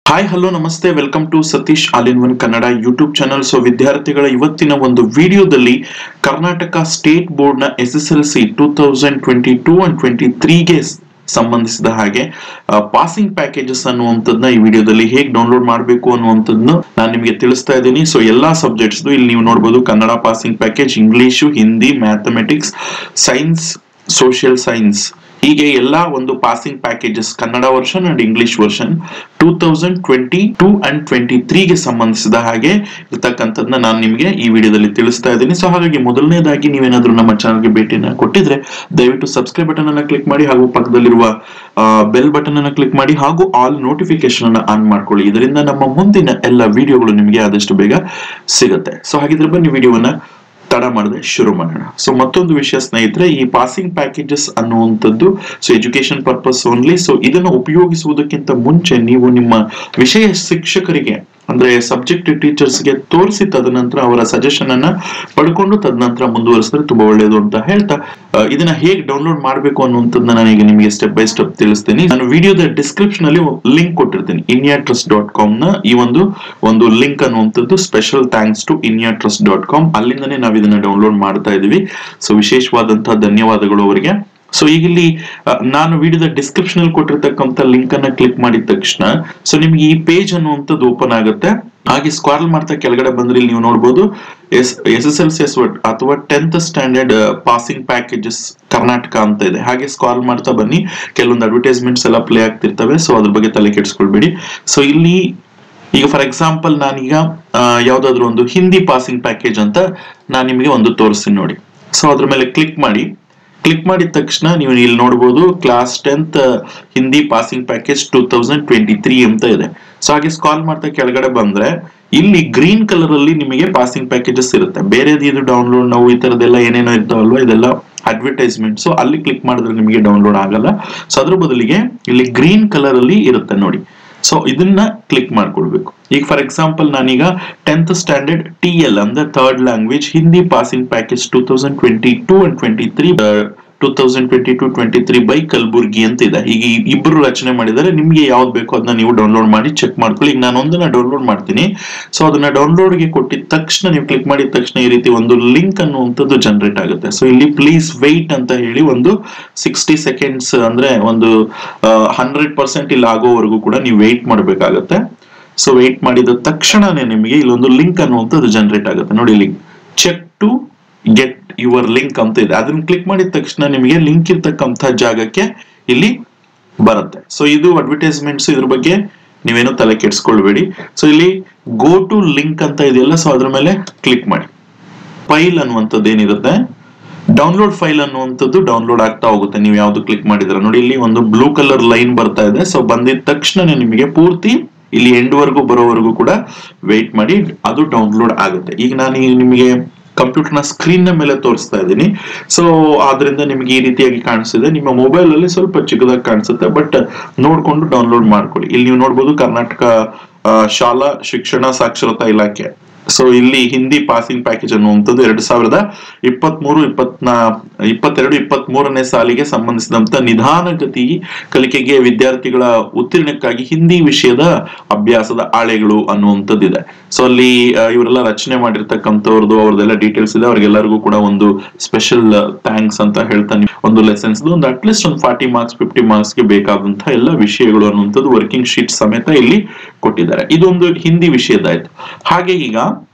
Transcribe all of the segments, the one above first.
hi hello ನಮಸ್ತೆ welcome to Satish all in one Kannada YouTube channel so ವಿದ್ಯಾರ್ಥಿಗಳ ಇವತ್ತಿನ ಒಂದು ವಿಡಿಯೋದಲ್ಲಿ ಕರ್ನಾಟಕ ಸ್ಟೇಟ್ ಬೋರ್ಡ್ ನ S S L C two thousand twenty two and twenty ತ್ರೀಗೆ ಸಂಬಂಧಿಸಿದ ಹಾಗೆ ಪಾಸಿಂಗ್ ಪ್ಯಾಕೇಜಸ್ ಅನ್ನುವಂಥದ್ದನ್ನ ಈ ವಿಡಿಯೋದಲ್ಲಿ ಹೇಗೆ ಡೌನ್ಲೋಡ್ ಮಾಡಬೇಕು ಅನ್ನುವಂಥದ್ದನ್ನು ನಾನು ನಿಮಗೆ ತಿಳಿಸ್ತಾ ಇದ್ದೀನಿ ಸೊ ಎಲ್ಲಾ ಸಬ್ಜೆಕ್ಟ್ಸ್ ಇಲ್ಲಿ ನೀವು ನೋಡಬಹುದು Kannada passing package English Hindi mathematics science social science ಹೀಗೆ ಎಲ್ಲಾ ಒಂದು passing packages Kannada version and English version two thousand twenty two and twenty ತ್ರೀಗೆ ಸಂಬಂಧಿಸಿದ ಹಾಗೆ ಇರ್ತಕ್ಕಂಥದ್ನ ನಾನು ನಿಮಗೆ ಈ ವಿಡಿಯೋದಲ್ಲಿ ತಿಳಿಸ್ತಾ ಇದ್ದೀನಿ ಸೊ ಹಾಗಾಗಿ ಮೊದಲನೇದಾಗಿ ನೀವೇನಾದ್ರೂ ನಮ್ಮ ಚಾನಲ್ಗೆ ಭೇಟಿನ ಕೊಟ್ಟಿದ್ರೆ ದಯವಿಟ್ಟು ಸಬ್ಸ್ಕ್ರೈಬ್ ಬಟನ್ ಅನ್ನ ಕ್ಲಿಕ್ ಮಾಡಿ ಹಾಗೂ ಪಕ್ಕದಲ್ಲಿರುವ ಬೆಲ್ ಬಟನ್ ಅನ್ನ ಕ್ಲಿಕ್ ಮಾಡಿ ಹಾಗೂ ಆಲ್ ನೋಟಿಫಿಕೇಶನ್ ಅನ್ನ ಆನ್ ಮಾಡ್ಕೊಳ್ಳಿ ಇದರಿಂದ ನಮ್ಮ ಮುಂದಿನ ಎಲ್ಲ ವಿಡಿಯೋಗಳು ನಿಮಗೆ ಆದಷ್ಟು ಬೇಗ ಸಿಗುತ್ತೆ ಸೊ ಹಾಗಿದ್ರೆ ಬನ್ನಿ ವಿಡಿಯೋವನ್ನ ತಡ ಮಾಡದೆ ಶುರು ಮಾಡೋಣ ಸೊ ಮತ್ತೊಂದು ವಿಷಯ ಸ್ನೇಹಿತರೆ ಈ ಪಾಸಿಂಗ್ ಪ್ಯಾಕೇಜಸ್ ಅನ್ನುವಂಥದ್ದು so education purpose only so ಇದನ್ನು ಉಪಯೋಗಿಸುವುದಕ್ಕಿಂತ ಮುಂಚೆ ನೀವು ನಿಮ್ಮ ವಿಷಯ ಶಿಕ್ಷಕರಿಗೆ ಅಂದ್ರೆ ಸಬ್ಜೆಕ್ಟ್ ಟೀಚರ್ಸ್ಗೆ ತೋರಿಸಿ ತದನಂತರ ಅವರ ಸಜೆಷನ್ ಅನ್ನ ಪಡ್ಕೊಂಡು ತದನಂತರ ಮುಂದುವರಿಸಿದ್ರೆ ತುಂಬಾ ಒಳ್ಳೆಯದು ಅಂತ ಹೇಳ್ತಾ ಆ, ಇದನ್ನ ಹೇಗೆ ಡೌನ್ಲೋಡ್ ಮಾಡಬೇಕು ಅನ್ನುವಂಥದ್ದನ್ನ ನಾನು ಈಗ ನಿಮಗೆ ಸ್ಟೆಪ್ ಬೈ ಸ್ಟೆಪ್ ತಿಳಿಸ್ತೀನಿ ನಾನು ವಿಡಿಯೋದ ಡಿಸ್ಕ್ರಿಪ್ಷನ್ ಅಲ್ಲಿ ಲಿಂಕ್ ಕೊಟ್ಟಿರ್ತೀನಿ ಇನ್ಯಾ ಟ್ರಸ್ಟ್ ಡಾಟ್ ಕಾಮ್ ನ ಈ ಒಂದು ಒಂದು ಲಿಂಕ್ ಅನ್ನುವಂಥದ್ದು special thanks to India trust dot com ಅಲ್ಲಿಂದನೇ ನಾವು ಇದನ್ನ ಡೌನ್ಲೋಡ್ ಮಾಡ್ತಾ ಇದೀವಿ ಸೊ ವಿಶೇಷವಾದಂತಹ ಧನ್ಯವಾದಗಳು ಅವರಿಗೆ ಸೊ ಈಗ ಇಲ್ಲಿ ಆ, ನಾನು ವಿಡಿಯೋದ ಡಿಸ್ಕ್ರಿಪ್ಷನ್ ಅಲ್ಲಿ ಕೊಟ್ಟಿರ್ತಕ್ಕಂಥ ಲಿಂಕ್ ಅನ್ನ ಕ್ಲಿಕ್ ಮಾಡಿದ ತಕ್ಷಣ ಸೊ ನಿಮ್ಗೆ ಈ ಪೇಜ್ ಅನ್ನುವಂಥದ್ದು ಓಪನ್ ಆಗುತ್ತೆ ಹಾಗೆ ಸ್ಕ್ವಾಲ್ ಮಾಡ್ತಾ ಕೆಳಗಡೆ ಬಂದ್ರೆ ಇಲ್ಲಿ ನೀವು ನೋಡಬಹುದು S S S L C S ಅಥವಾ tenth standard passing packages Karnataka ಅಂತ ಇದೆ ಹಾಗೆ ಸ್ಕ್ವಾಲ್ ಮಾಡ್ತಾ ಬನ್ನಿ ಕೆಲವೊಂದು ಅಡ್ವರ್ಟೈಸ್ಮೆಂಟ್ಸ್ ಎಲ್ಲ ಪ್ಲೇ ಆಗ್ತಿರ್ತವೆ ಸೊ ಅದ್ರ ಬಗ್ಗೆ ತಲೆ ಕೆಡಿಸ್ಕೊಳ್ಬೇಡಿ ಸೊ ಇಲ್ಲಿ ಈಗ ಫಾರ್ ಎಕ್ಸಾಂಪಲ್ ನಾನೀಗ ಆ, ಯಾವ್ದಾದ್ರು ಒಂದು ಹಿಂದಿ ಪಾಸಿಂಗ್ ಪ್ಯಾಕೇಜ್ ಅಂತ ನಾನು ನಿಮಗೆ ಒಂದು ತೋರಿಸ್ತೀನಿ ನೋಡಿ ಸೊ ಅದ್ರ ಮೇಲೆ ಕ್ಲಿಕ್ ಮಾಡಿ ಕ್ಲಿಕ್ ಮಾಡಿದ ತಕ್ಷಣ ನೀವು ಇಲ್ಲಿ ನೋಡಬಹುದು class tenth Hindi passing package two thousand twenty three ಅಂತ ಇದೆ ಸೊ ಹಾಗೆ ಸ್ಕಾಲ್ ಮಾಡ್ತಾ ಕೆಳಗಡೆ ಬಂದ್ರೆ ಇಲ್ಲಿ ಗ್ರೀನ್ ಕಲರ್ ಅಲ್ಲಿ ನಿಮಗೆ ಪಾಸಿಂಗ್ ಪ್ಯಾಕೇಜಸ್ ಇರುತ್ತೆ ಬೇರೆದು ಇದು ಡೌನ್ಲೋಡ್ ನಾವು ಈ ತರದೆಲ್ಲ ಏನೇನೋ ಇರ್ತಾವಲ್ವಾ ಇದೆಲ್ಲ ಅಡ್ವರ್ಟೈಸ್ಮೆಂಟ್ ಸೊ ಅಲ್ಲಿ ಕ್ಲಿಕ್ ಮಾಡಿದ್ರೆ ನಿಮಗೆ ಡೌನ್ಲೋಡ್ ಆಗಲ್ಲ ಸೊ ಅದ್ರ ಬದಲಿಗೆ ಇಲ್ಲಿ ಗ್ರೀನ್ ಕಲರ್ ಅಲ್ಲಿ ಇರುತ್ತೆ ನೋಡಿ ಸೊ ಇದನ್ನ ಕ್ಲಿಕ್ ಮಾಡ್ಕೊಳ್ಬೇಕು ಈಗ ಫಾರ್ ಎಕ್ಸಾಂಪಲ್ ನಾನೀಗ ಟೆಂತ್ ಸ್ಟ್ಯಾಂಡರ್ಡ್ ಟಿ ಎಲ್ ಅಂದ್ರೆ third language Hindi passing package two thousand twenty two and twenty three two thousand twenty two twenty three by Kalaburagi ಅಂತ ಇದೆ ಈಗ ಈ ಇಬ್ಬರು ರಚನೆ ಮಾಡಿದ್ದಾರೆ ನಿಮ್ಗೆ ಯಾವ್ದು ಬೇಕೋ ಅದನ್ನ ನೀವು ಡೌನ್ಲೋಡ್ ಮಾಡಿ ಚೆಕ್ ಮಾಡ್ಕೊಳ್ಳಿ ಈಗ ನಾನು ಒಂದನ್ನ ಡೌನ್ಲೋಡ್ ಮಾಡ್ತೀನಿ ಸೊ ಅದನ್ನ download ಗೆ ಕೊಟ್ಟಿದ ತಕ್ಷಣ ನೀವು ಕ್ಲಿಕ್ ಮಾಡಿದ ತಕ್ಷಣ ಈ ರೀತಿ ಒಂದು ಲಿಂಕ್ ಅನ್ನುವಂಥದ್ದು ಜನರೇಟ್ ಆಗುತ್ತೆ ಸೊ ಇಲ್ಲಿ ಪ್ಲೀಸ್ ವೆಯ್ಟ್ ಅಂತ ಹೇಳಿ ಒಂದು ಸಿಕ್ಸ್ಟಿ ಸೆಕೆಂಡ್ಸ್ ಅಂದ್ರೆ ಒಂದು ಹಂಡ್ರೆಡ್ ಪರ್ಸೆಂಟ್ ಇಲ್ಲಿ ಆಗೋವರೆಗೂ ಕೂಡ ನೀವು ವೆಯ್ಟ್ ಮಾಡಬೇಕಾಗತ್ತೆ ಸೊ ವೆಯ್ಟ್ ಮಾಡಿದ ತಕ್ಷಣನೇ ನಿಮಗೆ ಇಲ್ಲೊಂದು ಲಿಂಕ್ ಅನ್ನುವಂಥದ್ದು ಜನರೇಟ್ ಆಗುತ್ತೆ ನೋಡಿ link check to get your link ಅಂತ ಇದೆ ಅದನ್ನ ಕ್ಲಿಕ್ ಮಾಡಿದ ತಕ್ಷಣ ನಿಮಗೆ ಲಿಂಕ್ ಇರ್ತಕ್ಕಂಥ ಜಾಗಕ್ಕೆ ಇಲ್ಲಿ ಬರುತ್ತೆ ಸೊ ಇದು ಅಡ್ವರ್ಟೈಸ್ಮೆಂಟ್ಸ್ ಇದ್ರ ಬಗ್ಗೆ ನೀವೇನು ತಲೆ ಕೆಡಿಸ್ಕೊಳ್ಬೇಡಿ ಸೊ ಇಲ್ಲಿ ಗೋ ಟು ಲಿಂಕ್ ಅಂತ ಇದೆಯಲ್ಲ ಸೊ ಅದ್ರ ಮೇಲೆ ಕ್ಲಿಕ್ ಮಾಡಿ ಫೈಲ್ ಅನ್ನುವಂಥದ್ದು ಏನಿರುತ್ತೆ ಡೌನ್ಲೋಡ್ ಫೈಲ್ ಅನ್ನುವಂಥದ್ದು ಡೌನ್ಲೋಡ್ ಆಗ್ತಾ ಹೋಗುತ್ತೆ ನೀವು ಯಾವ್ದು ಕ್ಲಿಕ್ ಮಾಡಿದ್ರ ನೋಡಿ ಇಲ್ಲಿ ಒಂದು ಬ್ಲೂ ಕಲರ್ ಲೈನ್ ಬರ್ತಾ ಇದೆ ಸೊ ಬಂದಿದ ತಕ್ಷಣನೇ ನಿಮಗೆ ಪೂರ್ತಿ ಇಲ್ಲಿ ಎಂಡ್ ವರೆಗೂ ಬರೋವರೆಗೂ ಕೂಡ ವೇಟ್ ಮಾಡಿ ಅದು ಡೌನ್ಲೋಡ್ ಆಗುತ್ತೆ ಈಗ ನಾನು ಈ ನಿಮಗೆ ಕಂಪ್ಯೂಟರ್ ನ ಸ್ಕ್ರೀನ್ ನ ಮೇಲೆ ತೋರಿಸ್ತಾ ಇದ್ದೀನಿ ಸೊ ಆದ್ರಿಂದ ನಿಮಗೆ ಈ ರೀತಿಯಾಗಿ ಕಾಣಿಸ್ತಿದೆ ನಿಮ್ಮ ಮೊಬೈಲ್ ಅಲ್ಲಿ ಸ್ವಲ್ಪ ಚಿಕ್ಕದಾಗಿ ಕಾಣಿಸುತ್ತೆ ಬಟ್ ನೋಡ್ಕೊಂಡು ಡೌನ್ಲೋಡ್ ಮಾಡ್ಕೊಳ್ಳಿ ಇಲ್ಲಿ ನೀವು ನೋಡ್ಬೋದು ಕರ್ನಾಟಕ ಆ, ಶಾಲಾ ಶಿಕ್ಷಣ ಸಾಕ್ಷರತಾ ಇಲಾಖೆ ಸೊ ಇಲ್ಲಿ ಹಿಂದಿ ಪಾಸಿಂಗ್ ಪ್ಯಾಕೇಜ್ ಅನ್ನುವಂಥದ್ದು ಎರಡ್ ಸಾವಿರದ ಇಪ್ಪತ್ಮೂರು ಇಪ್ಪತ್ನಾ ಇಪ್ಪತ್ತೆರಡು ಇಪ್ಪತ್ತ್ ಮೂರನೇ ಸಾಲಿಗೆ ಸಂಬಂಧಿಸಿದಂತ ನಿಧಾನಗತಿ ಕಲಿಕೆಗೆ ವಿದ್ಯಾರ್ಥಿಗಳ ಉತ್ತೀರ್ಣಕ್ಕಾಗಿ ಹಿಂದಿ ವಿಷಯದ ಅಭ್ಯಾಸದ ಆಳೆಗಳು ಅನ್ನುವಂಥದ್ದಿದೆ ಸೊ ಅಲ್ಲಿ ಆ, ಇವರೆಲ್ಲ ರಚನೆ ಮಾಡಿರ್ತಕ್ಕಂಥವ್ರದ್ದು ಅವ್ರದ್ದೆಲ್ಲ ಡೀಟೇಲ್ಸ್ ಇದೆ ಅವ್ರಿಗೆಲ್ಲರಿಗೂ ಕೂಡ ಒಂದು ಸ್ಪೆಷಲ್ ಥ್ಯಾಂಕ್ಸ್ ಅಂತ ಹೇಳ್ತಾನೆ ಒಂದು ಲೆಸನ್ಸ್ ಒಂದು ಅಟ್ಲೀಸ್ಟ್ ಒಂದು ಫಾರ್ಟಿ ಮಾರ್ಕ್ಸ್ ಫಿಫ್ಟಿ ಮಾರ್ಕ್ಸ್ ಗೆ ಬೇಕಾದಂತಹ ಎಲ್ಲ ವಿಷಯಗಳು ಅನ್ನುವಂಥದ್ದು ವರ್ಕಿಂಗ್ ಶೀಟ್ ಸಮೇತ ಇಲ್ಲಿ ಕೊಟ್ಟಿದ್ದಾರೆ ಇದೊಂದು ಹಿಂದಿ ವಿಷಯದಾಯ್ತು ಹಾಗೆ ಈಗ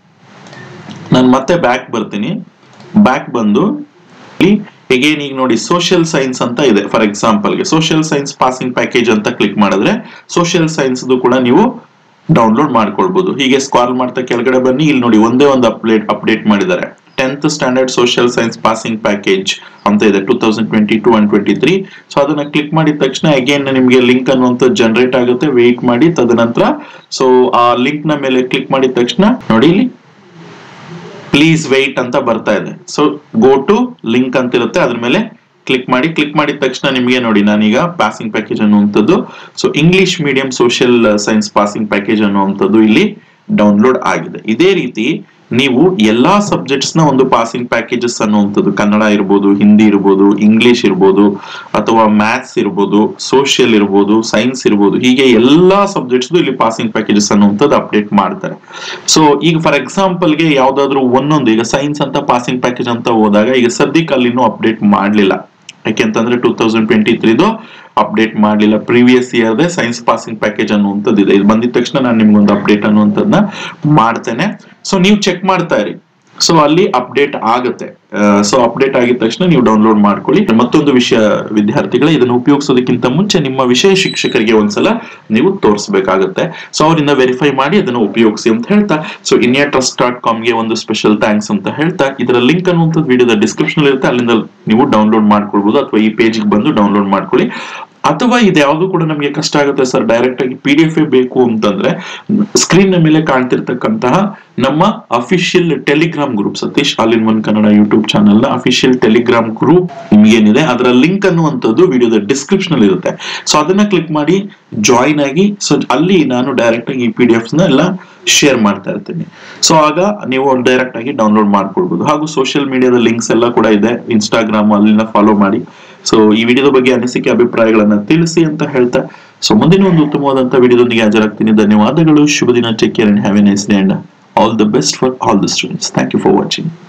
ನಾನು ಮತ್ತೆ ಬ್ಯಾಕ್ ಬರ್ತೀನಿ ಬ್ಯಾಕ್ ಬಂದು ಇಲ್ಲಿ ಎಗೇನ್ ಈಗ ನೋಡಿ ಸೋಷಿಯಲ್ ಸೈನ್ಸ್ ಅಂತ ಇದೆ ಫಾರ್ ಎಕ್ಸಾಂಪಲ್ಗೆ ಸೋಷಿಯಲ್ ಸೈನ್ಸ್ ಪಾಸಿಂಗ್ ಪ್ಯಾಕೇಜ್ ಅಂತ ಕ್ಲಿಕ್ ಮಾಡಿದ್ರೆ ಸೋಷಿಯಲ್ ಸೈನ್ಸ್ ಕೂಡ ನೀವು ಡೌನ್ಲೋಡ್ ಮಾಡ್ಕೊಳ್ಬಹುದು ಹೀಗೆ ಸ್ಕಾಲ್ ಮಾಡ್ತಾ ಕೆಳಗಡೆ ಬನ್ನಿ ಇಲ್ಲಿ ನೋಡಿ ಒಂದೇ ಒಂದು ಅಪ್ಡೇಟ್ ಅಪ್ಡೇಟ್ ಮಾಡಿದ್ದಾರೆ tenth standard social science passing package ಅಂತ ಇದೆ two thousand twenty two and twenty three so ಅದನ್ನ ಕ್ಲಿಕ್ ಮಾಡಿದ ತಕ್ಷಣ ಅಗೇನ್ ನಿಮಗೆ ಲಿಂಕ್ ಅನ್ನುವಂಥ ಜನರೇಟ್ ಆಗುತ್ತೆ ವೆಯ್ಟ್ ಮಾಡಿ ತದನಂತರ ಸೊ ಆ ಲಿಂಕ್ ನ ಮೇಲೆ ಕ್ಲಿಕ್ ಮಾಡಿದ ತಕ್ಷಣ ನೋಡಿ ಇಲ್ಲಿ ಪ್ಲೀಸ್ ವೆಯ್ಟ್ ಅಂತ ಬರ್ತಾ ಇದೆ ಸೊ ಗೋ ಟು ಲಿಂಕ್ ಅಂತ ಇರುತ್ತೆ ಅದ್ರ ಮೇಲೆ ಕ್ಲಿಕ್ ಮಾಡಿ ಕ್ಲಿಕ್ ಮಾಡಿದ ತಕ್ಷಣ ನಿಮಗೆ ನೋಡಿ ನಾನೀಗ ಪಾಸಿಂಗ್ ಪ್ಯಾಕೇಜ್ ಅನ್ನುವಂಥದ್ದು so English medium social science passing package ಅನ್ನುವಂಥದ್ದು ಇಲ್ಲಿ ಡೌನ್ಲೋಡ್ ಆಗಿದೆ ಇದೇ ರೀತಿ ನೀವು ಎಲ್ಲಾ ಸಬ್ಜೆಕ್ಟ್ಸ್ ನ ಒಂದು ಪಾಸಿಂಗ್ ಪ್ಯಾಕೇಜಸ್ ಅನ್ನುವಂಥದ್ದು ಕನ್ನಡ ಇರ್ಬೋದು ಹಿಂದಿ ಇರ್ಬೋದು ಇಂಗ್ಲಿಷ್ ಇರ್ಬೋದು ಅಥವಾ ಮ್ಯಾಥ್ಸ್ ಇರ್ಬೋದು ಸೋಷಿಯಲ್ ಇರ್ಬೋದು ಸೈನ್ಸ್ ಇರ್ಬೋದು ಹೀಗೆ ಎಲ್ಲಾ ಸಬ್ಜೆಕ್ಟ್ಸ್ ಇಲ್ಲಿ ಪಾಸಿಂಗ್ ಪ್ಯಾಕೇಜಸ್ ಅನ್ನುವಂಥದ್ದು ಅಪ್ಡೇಟ್ ಮಾಡ್ತಾರೆ ಸೊ ಈಗ ಫಾರ್ ಎಕ್ಸಾಂಪಲ್ಗೆ ಯಾವ್ದಾದ್ರು ಒಂದೊಂದು ಈಗ ಸೈನ್ಸ್ ಅಂತ ಪಾಸಿಂಗ್ ಪ್ಯಾಕೇಜ್ ಅಂತ ಹೋದಾಗ ಈಗ ಸದ್ಯಕ್ಕೆ ಅಲ್ಲಿ ಇನ್ನೂ ಅಪ್ಡೇಟ್ ಮಾಡಲಿಲ್ಲ ಯಾಕೆಂತಂದ್ರೆ ಟೂ ತೌಸಂಡ್ ಟ್ವೆಂಟಿ ತ್ರೀದು ಅಪ್ಡೇಟ್ ಮಾಡಲಿಲ್ಲ ಪ್ರೀವಿಯಸ್ ಇಯರ್ದೇ ಸೈನ್ಸ್ ಪಾಸಿಂಗ್ ಪ್ಯಾಕೇಜ್ ಅನ್ನುವಂಥದ್ದು ಇದೆ ಇದು ಬಂದಿದ ತಕ್ಷಣ ನಾನು ನಿಮ್ಗೊಂದು ಅಪ್ಡೇಟ್ ಅನ್ನುವಂಥದ್ದನ್ನ ಮಾಡ್ತೇನೆ ಸೊ ನೀವು ಚೆಕ್ ಮಾಡ್ತಾ ಇರಿ ಸೊ ಅಲ್ಲಿ ಅಪ್ಡೇಟ್ ಆಗುತ್ತೆ ಸೊ ಅಪ್ಡೇಟ್ ಆಗಿದ ತಕ್ಷಣ ನೀವು ಡೌನ್ಲೋಡ್ ಮಾಡ್ಕೊಳ್ಳಿ ಮತ್ತೊಂದು ವಿಷಯ ವಿದ್ಯಾರ್ಥಿಗಳೇ ಇದನ್ನು ಉಪಯೋಗಿಸೋದಕ್ಕಿಂತ ಮುಂಚೆ ನಿಮ್ಮ ವಿಷಯ ಶಿಕ್ಷಕರಿಗೆ ಒಂದ್ಸಲ ನೀವು ತೋರಿಸಬೇಕಾಗುತ್ತೆ ಸೊ ಅವರಿಂದ ವೆರಿಫೈ ಮಾಡಿ ಅದನ್ನು ಉಪಯೋಗಿಸಿ ಅಂತ ಹೇಳ್ತಾ ಸೊ ಇಂಡಿಯಾ ಟ್ರಸ್ಟ್ ಡಾಟ್ ಕಾಮ್ಗೆ ಒಂದು ಸ್ಪೆಷಲ್ ಥ್ಯಾಂಕ್ಸ್ ಅಂತ ಹೇಳ್ತಾ ಇದರ ಲಿಂಕ್ ಅನ್ನುವಂಥದ್ದು ವಿಡಿಯೋದ ಡಿಸ್ಕ್ರಿಪ್ಷನ್ ಇರುತ್ತೆ ಅಲ್ಲಿಂದ ನೀವು ಡೌನ್ಲೋಡ್ ಮಾಡ್ಕೊಳ್ಬಹುದು ಅಥವಾ ಈ ಪೇಜ್ಗೆ ಬಂದು ಡೌನ್ಲೋಡ್ ಮಾಡ್ಕೊಳ್ಳಿ ಅಥವಾ ಇದು ಯಾವುದು ಕೂಡ ನಮಗೆ ಕಷ್ಟ ಆಗುತ್ತೆ ಸರ್ ಡೈರೆಕ್ಟ್ ಆಗಿ ಪಿ ಡಿ ಎಫ್ ಬೇಕು ಅಂತಂದ್ರೆ ಸ್ಕ್ರೀನ್ ನ ಮೇಲೆ ಕಾಣ್ತಿರ್ತಕ್ಕಂತಹ ನಮ್ಮ official Telegram group Satish all in one Kannada YouTube channel ನ ಅಫಿಷಿಯಲ್ ಟೆಲಿಗ್ರಾಮ್ ಗ್ರೂಪ್ ನಿಮಗೇನಿದೆ ಅದರ ಲಿಂಕ್ ಅನ್ನುವಂಥದ್ದು ವಿಡಿಯೋದ ಡಿಸ್ಕ್ರಿಪ್ಷನ್ ಅಲ್ಲಿ ಇರುತ್ತೆ ಸೊ ಅದನ್ನ ಕ್ಲಿಕ್ ಮಾಡಿ ಜಾಯಿನ್ ಆಗಿ ಸೊ ಅಲ್ಲಿ ನಾನು ಡೈರೆಕ್ಟ್ ಆಗಿ ಈ ಪಿ ಡಿ ಎಫ್ ನ ಎಲ್ಲ ಶೇರ್ ಮಾಡ್ತಾ ಇರ್ತೀನಿ ಸೊ ಆಗ ನೀವು ಡೈರೆಕ್ಟ್ ಆಗಿ ಡೌನ್ಲೋಡ್ ಮಾಡ್ಕೊಳ್ಬಹುದು ಹಾಗೂ ಸೋಷಿಯಲ್ ಮೀಡಿಯಾದ ಲಿಂಕ್ಸ್ ಎಲ್ಲ ಕೂಡ ಇದೆ ಇನ್ಸ್ಟಾಗ್ರಾಮ್ ಅಲ್ಲಿನ ಫಾಲೋ ಮಾಡಿ ಸೊ ಈ ವಿಡಿಯೋದ ಬಗ್ಗೆ ಅನಿಸಿಕೆ ಅಭಿಪ್ರಾಯಗಳನ್ನ ತಿಳಿಸಿ ಅಂತ ಹೇಳ್ತಾ ಸೊ ಮುಂದಿನ ಒಂದು ಉತ್ತಮವಾದಂತಹ ವಿಡಿಯೋದೊಂದಿಗೆ ಹಾಜರಾಗ್ತೀನಿ ಧನ್ಯವಾದಗಳು ಶುಭ ದಿನ take care and have a nice day and all the best for all the students thank you for watching